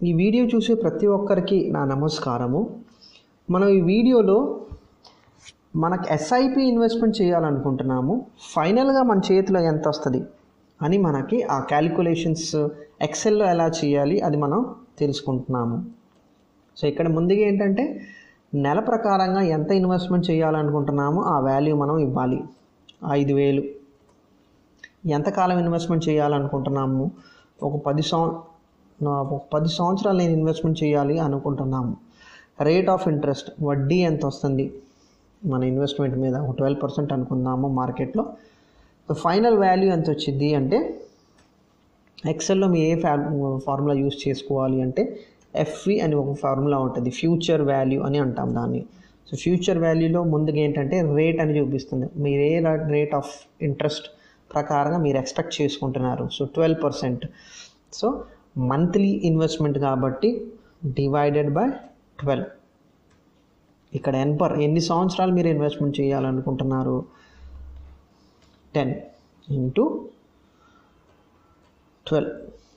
ఈ వీడియో చూసే ప్రతి ఒక్కరికి నా నమస్కారము మనం ఈ వీడియోలో మనకు ఎస్ఐపి ఇన్వెస్ట్మెంట్ చేయాలనుకుంటున్నాము ఫైనల్గా మన చేతిలో ఎంత వస్తుంది అని మనకి ఆ క్యాలిక్యులేషన్స్ ఎక్సెల్లో ఎలా చేయాలి అది మనం తెలుసుకుంటున్నాము సో ఇక్కడ ముందుగా ఏంటంటే నెల ప్రకారంగా ఎంత ఇన్వెస్ట్మెంట్ చేయాలనుకుంటున్నామో ఆ వాల్యూ మనం ఇవ్వాలి ఐదు వేలు ఎంతకాలం ఇన్వెస్ట్మెంట్ చేయాలనుకుంటున్నాము ఒక పది సం ఒక పది సంవత్సరాలు నేను ఇన్వెస్ట్మెంట్ చేయాలి అనుకుంటున్నాము రేట్ ఆఫ్ ఇంట్రెస్ట్ వడ్డీ ఎంత వస్తుంది మన ఇన్వెస్ట్మెంట్ మీద ఒక ట్వెల్వ్ పర్సెంట్ అనుకుందాము మార్కెట్లో ఫైనల్ వాల్యూ ఎంత వచ్చింది అంటే ఎక్సెల్లో మీ ఏ ఫార్ములా యూస్ చేసుకోవాలి అంటే ఎఫ్వి అని ఒక ఫార్ములా ఉంటుంది ఫ్యూచర్ వాల్యూ అని అంటాం దాన్ని సో ఫ్యూచర్ వాల్యూలో ముందుగా ఏంటంటే రేట్ అని చూపిస్తుంది మీరు ఏ రేట్ ఆఫ్ ఇంట్రెస్ట్ ప్రకారంగా మీరు ఎక్స్పెక్ట్ చేసుకుంటున్నారు so twelve percent so monthly investment కాబట్టి డివైడెడ్ బై ట్వెల్వ్ ఇక్కడ ఎన్ పర్ ఎన్ని సంవత్సరాలు మీరు ఇన్వెస్ట్మెంట్ చేయాలనుకుంటున్నారు టెన్ ఇంటూ ట్వెల్వ్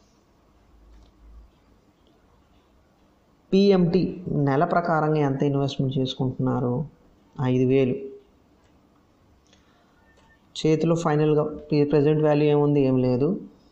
పిఎంటి నెల ప్రకారంగా ఎంత ఇన్వెస్ట్మెంట్ చేసుకుంటున్నారు ఐదు వేలు చేతిలో ఫైనల్గా ప్రజెంట్ వాల్యూ ఏముంది ఏం లేదు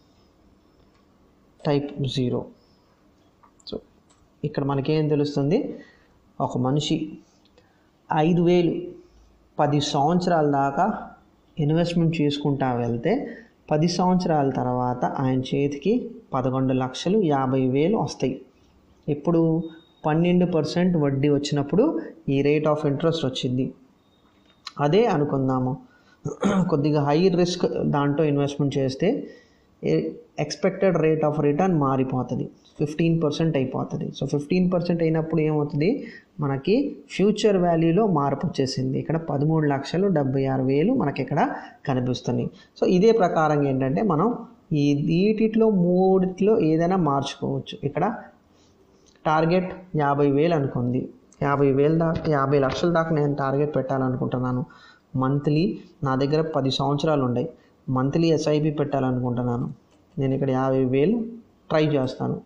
టైప్ జీరో సో ఇక్కడ మనకేం తెలుస్తుంది ఒక మనిషి ఐదు వేలు పది సంవత్సరాల దాకా ఇన్వెస్ట్మెంట్ చేసుకుంటా వెళ్తే పది సంవత్సరాల తర్వాత ఆయన చేతికి పదకొండు లక్షలు యాభై వేలు వస్తాయి ఇప్పుడు పన్నెండు పర్సెంట్ వడ్డీ వచ్చినప్పుడు ఈ రేట్ ఆఫ్ ఇంట్రెస్ట్ వచ్చింది అదే అనుకుందాము కొద్దిగా హై రిస్క్ దాంట్లో ఇన్వెస్ట్మెంట్ చేస్తే ఎక్స్పెక్టెడ్ రేట్ ఆఫ్ రిటర్న్ మారిపోతుంది ఫిఫ్టీన్ పర్సెంట్ అయిపోతుంది సో ఫిఫ్టీన్ పర్సెంట్ అయినప్పుడు ఏమవుతుంది మనకి ఫ్యూచర్ వాల్యూలో మార్పు వచ్చేసింది ఇక్కడ పదమూడు లక్షలు డెబ్బై ఆరు వేలు మనకి ఇక్కడ కనిపిస్తున్నాయి సో ఇదే ప్రకారంగా ఏంటంటే మనం ఈ వీటిలో మూడిట్లో ఏదైనా మార్చుకోవచ్చు ఇక్కడ టార్గెట్ యాభై వేలు అనుకుంది యాభై వేలు దాకా యాభై లక్షల దాకా నేను టార్గెట్ పెట్టాలనుకుంటున్నాను మంత్లీ నా దగ్గర పది సంవత్సరాలు ఉన్నాయి మంత్లీ ఎస్ఐపి పెట్టాలనుకుంటున్నాను నేను ఇక్కడ యాభై వేలు ట్రై చేస్తాను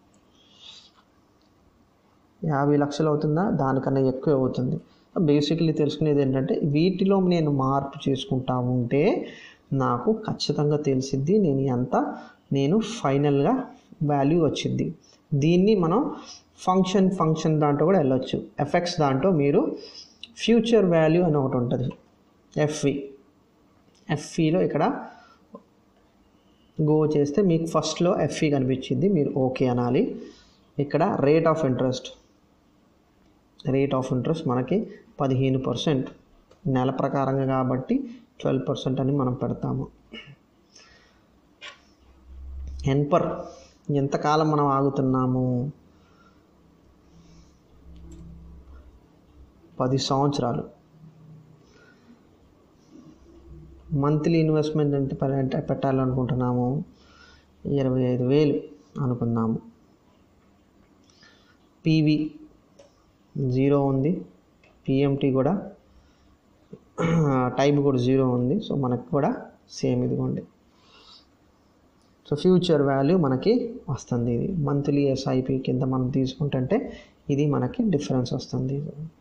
యాభై లక్షలు అవుతుందా దానికన్నా ఎక్కువ అవుతుంది బేసిక్లీ తెలుసుకునేది ఏంటంటే వీటిలో నేను మార్పు చేసుకుంటా ఉంటే నాకు ఖచ్చితంగా తెలిసిద్ది నేను ఎంత నేను ఫైనల్గా వాల్యూ వచ్చింది దీన్ని మనం ఫంక్షన్ ఫంక్షన్ దాంట్లో కూడా వెళ్ళొచ్చు ఎఫెక్ట్స్ దాంట్లో మీరు ఫ్యూచర్ వాల్యూ అని ఒకటి ఉంటుంది ఎఫ్వి ఎఫ్ఈలో ఇక్కడ గో చేస్తే మీకు ఫస్ట్లో ఎఫ్ఈ కనిపించింది మీరు ఓకే అనాలి ఇక్కడ rate of interest rate of interest మనకి పదిహేను పర్సెంట్ నెల ప్రకారంగా కాబట్టి ట్వెల్వ్ పర్సెంట్ అని మనం పెడతాము ఎన్పర్ ఎంతకాలం మనం ఆగుతున్నాము పది సంవత్సరాలు మంత్లీ ఇన్వెస్ట్మెంట్ ఎంత పెట్టాలనుకుంటున్నాము ఇరవై ఐదు వేలు అనుకుందాము పీవీ జీరో ఉంది పిఎంటీ కూడా టైప్ కూడా జీరో ఉంది సో మనకు కూడా సేమ్ ఇదిగోండి సో ఫ్యూచర్ వాల్యూ మనకి వస్తుంది ఇది మంత్లీ ఎస్ఐపి కింద మనం తీసుకుంటుంటే ఇది మనకి డిఫరెన్స్ వస్తుంది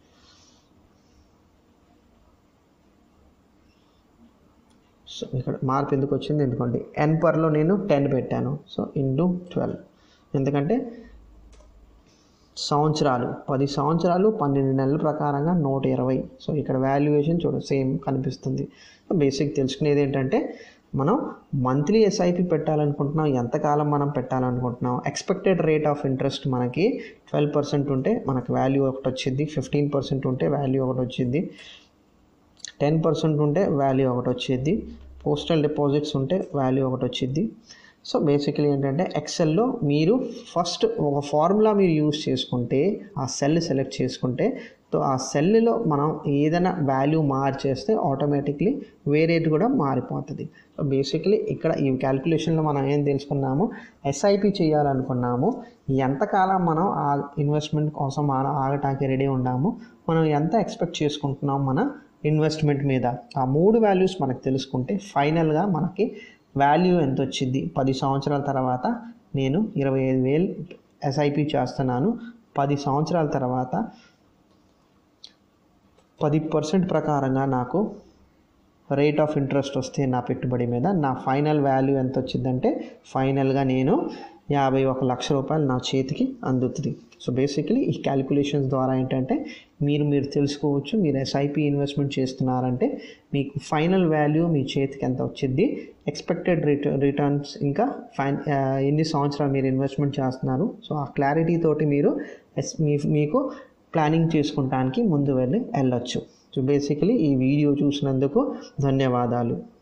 సో ఇక్కడ మార్పు ఎందుకు వచ్చింది ఎందుకంటే ఎన్ పర్లో నేను టెన్ పెట్టాను సో ఇంటూ ట్వెల్వ్ ఎందుకంటే సంవత్సరాలు పది సంవత్సరాలు పన్నెండు నెలల ప్రకారంగా నూట ఇరవై సో ఇక్కడ వాల్యుయేషన్ చూడ సేమ్ కనిపిస్తుంది బేసిక్ తెలుసుకునేది ఏంటంటే మనం మంత్లీ ఎస్ఐపి పెట్టాలనుకుంటున్నాం ఎంతకాలం మనం పెట్టాలనుకుంటున్నాం ఎక్స్పెక్టెడ్ రేట్ ఆఫ్ ఇంట్రెస్ట్ మనకి ట్వెల్వ్ పర్సెంట్ ఉంటే మనకు వాల్యూ ఒకటి వచ్చింది ఫిఫ్టీన్ పర్సెంట్ ఉంటే వాల్యూ ఒకటి వచ్చింది టెన్ పర్సెంట్ ఉంటే వాల్యూ ఒకటి వచ్చేది పోస్టల్ డిపాజిట్స్ ఉంటే వాల్యూ ఒకటి వచ్చింది సో బేసికలీ ఏంటంటే ఎక్సెల్లో మీరు ఫస్ట్ ఒక ఫార్ములా మీరు యూస్ చేసుకుంటే ఆ సెల్ సెలెక్ట్ చేసుకుంటే సో ఆ సెల్లో మనం ఏదైనా వాల్యూ మార్చేస్తే ఆటోమేటిక్లీ వేరేది కూడా మారిపోతుంది సో బేసికలీ ఇక్కడ ఈ క్యాలిక్యులేషన్లో మనం ఏం తెలుసుకున్నాము ఎస్ఐపి చేయాలనుకున్నాము ఎంతకాలం మనం ఆ ఇన్వెస్ట్మెంట్ కోసం మనం ఆగటానికి రెడీ ఉన్నాము మనం ఎంత ఎక్స్పెక్ట్ చేసుకుంటున్నాం మన ఇన్వెస్ట్మెంట్ మీద ఆ మూడు వాల్యూస్ మనకు తెలుసుకుంటే ఫైనల్గా మనకి వాల్యూ ఎంత వచ్చింది పది సంవత్సరాల తర్వాత నేను ఇరవై ఐదు వేలు ఎస్ఐపి చేస్తున్నాను పది సంవత్సరాల తర్వాత పది పర్సెంట్ ప్రకారంగా నాకు రేట్ ఆఫ్ ఇంట్రెస్ట్ వస్తే నా పెట్టుబడి మీద నా ఫైనల్ వాల్యూ ఎంత వచ్చిందంటే ఫైనల్గా నేను యాభై ఒక లక్ష రూపాయలు నా చేతికి అందుతుంది సో బేసికలీ ఈ క్యాలిక్యులేషన్స్ ద్వారా ఏంటంటే మీరు మీరు తెలుసుకోవచ్చు మీరు ఎస్ఐపి ఇన్వెస్ట్మెంట్ చేస్తున్నారంటే మీకు ఫైనల్ వాల్యూ మీ చేతికి ఎంత వచ్చింది ఎక్స్పెక్టెడ్ రిటర్న్ రిటర్న్స్ ఇంకా ఫైన్ ఎన్ని సంవత్సరాలు మీరు ఇన్వెస్ట్మెంట్ చేస్తున్నారు సో ఆ క్లారిటీ తోటి మీరు ఎస్ మీ మీకు ప్లానింగ్ చేసుకుంటానికి ముందు వెళ్ళి వెళ్ళొచ్చు సో బేసికలీ ఈ వీడియో చూసినందుకు ధన్యవాదాలు